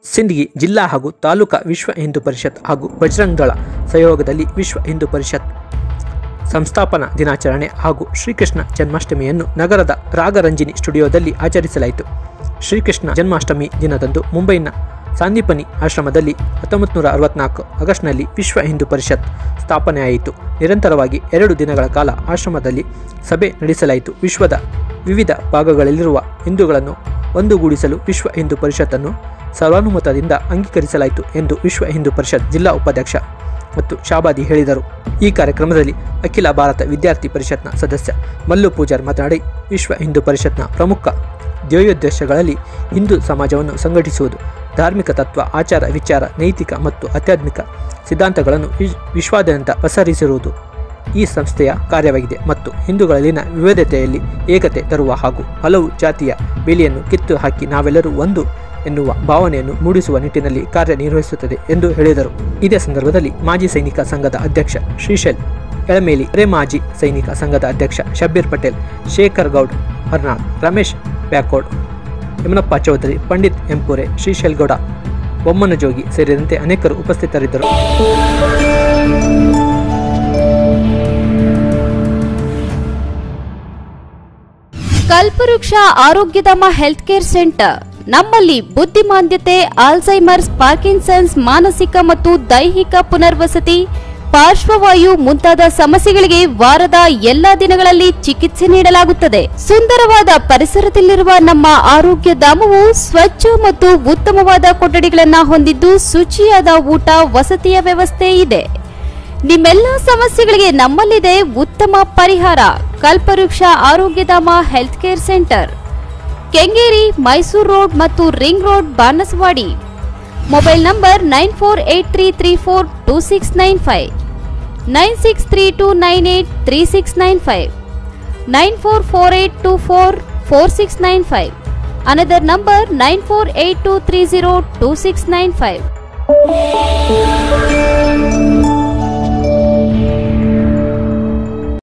ಸಿಂದಗಿ ಜಿಲ್ಲಾ ಹಾಗೂ ತಾಲೂಕಾ ವಿಶ್ವ ಹಿಂದೂ ಪರಿಷತ್ ಹಾಗೂ ಬಜರಂಗ್ ದಳ ಸಹಯೋಗದಲ್ಲಿ ವಿಶ್ವ ಹಿಂದೂ ಪರಿಷತ್ ಸಂಸ್ಥಾಪನಾ ದಿನಾಚರಣೆ ಹಾಗೂ ಶ್ರೀಕೃಷ್ಣ ಜನ್ಮಾಷ್ಟಮಿಯನ್ನು ನಗರದ ರಾಗರಂಜಿನಿ ಸ್ಟುಡಿಯೋದಲ್ಲಿ ಆಚರಿಸಲಾಯಿತು ಶ್ರೀಕೃಷ್ಣ ಜನ್ಮಾಷ್ಟಮಿ ದಿನದಂದು ಮುಂಬೈನ ಸಾಂದೀಪನಿ ಆಶ್ರಮದಲ್ಲಿ ಹತ್ತೊಂಬತ್ತು ನೂರ ಅರವತ್ನಾಲ್ಕು ಆಗಸ್ಟ್ನಲ್ಲಿ ವಿಶ್ವ ಹಿಂದೂ ಪರಿಷತ್ ಸ್ಥಾಪನೆಯಾಯಿತು ನಿರಂತರವಾಗಿ ಎರಡು ದಿನಗಳ ಕಾಲ ಆಶ್ರಮದಲ್ಲಿ ಸಭೆ ನಡೆಸಲಾಯಿತು ವಿಶ್ವದ ವಿವಿಧ ಭಾಗಗಳಲ್ಲಿರುವ ಹಿಂದೂಗಳನ್ನು ಒಂದುಗೂಡಿಸಲು ವಿಶ್ವ ಹಿಂದೂ ಪರಿಷತ್ತನ್ನು ಸರ್ವಾನುಮತದಿಂದ ಅಂಗೀಕರಿಸಲಾಯಿತು ಎಂದು ವಿಶ್ವ ಹಿಂದೂ ಪರಿಷತ್ ಜಿಲ್ಲಾ ಉಪಾಧ್ಯಕ್ಷ ಮತ್ತು ಶಾಬಾದಿ ಹೇಳಿದರು ಈ ಕಾರ್ಯಕ್ರಮದಲ್ಲಿ ಅಖಿಲ ಭಾರತ ವಿದ್ಯಾರ್ಥಿ ಪರಿಷತ್ನ ಸದಸ್ಯ ಮಲ್ಲು ಪೂಜಾರ್ ಮಾತನಾಡಿ ವಿಶ್ವ ಹಿಂದೂ ಪರಿಷತ್ನ ಪ್ರಮುಖ ಧ್ಯೇಯೋದ್ದೇಶಗಳಲ್ಲಿ ಹಿಂದೂ ಸಮಾಜವನ್ನು ಸಂಘಟಿಸುವುದು ಧಾರ್ಮಿಕ ತತ್ವ ಆಚಾರ ವಿಚಾರ ನೈತಿಕ ಮತ್ತು ಆಧ್ಯಾತ್ಮಿಕ ಸಿದ್ಧಾಂತಗಳನ್ನು ವಿಶ್- ವಿಶ್ವಾದ್ಯಂತ ಪಸರಿಸಿರುವುದು ಈ ಸಂಸ್ಥೆಯ ಕಾರ್ಯವಾಗಿದೆ ಮತ್ತು ಹಿಂದೂಗಳಲ್ಲಿನ ವಿವಿಧತೆಯಲ್ಲಿ ಏಕತೆ ತರುವ ಹಾಗೂ ಹಲವು ಜಾತಿಯ ಬೇಲಿಯನ್ನು ಕಿತ್ತು ಹಾಕಿ ನಾವೆಲ್ಲರೂ ಒಂದು ಎನ್ನುವ ಭಾವನೆಯನ್ನು ಮೂಡಿಸುವ ನಿಟ್ಟಿನಲ್ಲಿ ಕಾರ್ಯನಿರ್ವಹಿಸುತ್ತದೆ ಎಂದು ಹೇಳಿದರು ಇದೇ ಸಂದರ್ಭದಲ್ಲಿ ಮಾಜಿ ಸೈನಿಕ ಸಂಘದ ಅಧ್ಯಕ್ಷ ಶ್ರೀಶೈಲ್ ಎಳಮೇಲಿ ಹಿರೇ ಮಾಜಿ ಸೈನಿಕ ಸಂಘದ ಅಧ್ಯಕ್ಷ ಶಬ್ಬೀರ್ ಪಟೇಲ್ ಶೇಖರ್ ಗೌಡ್ ಹರ್ನಾಳ್ ರಮೇಶ್ ಬ್ಯಾಕೋಡ್ ಯಮನಪ್ಪ ಚೌಧರಿ ಪಂಡಿತ್ ಎಂಪುರೆ ಶ್ರೀಶೈಲ್ ಗೌಡ ಬೊಮ್ಮನ ಜೋಗಿ ಸೇರಿದಂತೆ ಅನೇಕರು ಉಪಸ್ಥಿತರಿದ್ದರು ಕಲ್ಪವೃಕ್ಷ ಆರೋಗ್ಯಧಾಮ ಹೆಲ್ತ್ ಕೇರ್ ಸೆಂಟರ್ ನಮ್ಮಲ್ಲಿ ಬುದ್ಧಿಮಾಂದ್ಯತೆ ಆಲ್ಝೈಮರ್ಸ್ ಪಾರ್ಕಿನ್ಸನ್ಸ್ ಮಾನಸಿಕ ಮತ್ತು ದೈಹಿಕ ಪುನರ್ವಸತಿ ಪಾರ್ಶ್ವವಾಯು ಮುಂತಾದ ಸಮಸ್ಯೆಗಳಿಗೆ ವಾರದ ಎಲ್ಲಾ ದಿನಗಳಲ್ಲಿ ಚಿಕಿತ್ಸೆ ನೀಡಲಾಗುತ್ತದೆ ಸುಂದರವಾದ ಪರಿಸರದಲ್ಲಿರುವ ನಮ್ಮ ಆರೋಗ್ಯ ಧಾಮವು ಸ್ವಚ್ಛ ಮತ್ತು ಉತ್ತಮವಾದ ಕೊಠಡಿಗಳನ್ನು ಹೊಂದಿದ್ದು ಶುಚಿಯಾದ ಊಟ ವಸತಿಯ ವ್ಯವಸ್ಥೆ ಇದೆ ನಿಮ್ಮೆಲ್ಲ ಸಮಸ್ಯೆಗಳಿಗೆ ನಮ್ಮಲ್ಲಿದೆ ಉತ್ತಮ ಪರಿಹಾರ Kalpavriksha Arogyadhama health care centre Kengeri Mysuru road ಮತ್ತು ring road Banaswadi mobile number nine four eight three three four two six nine five nine six three two nine eight three six nine five nine four four eight two four four six nine five another number nine four eight two three zero two six nine five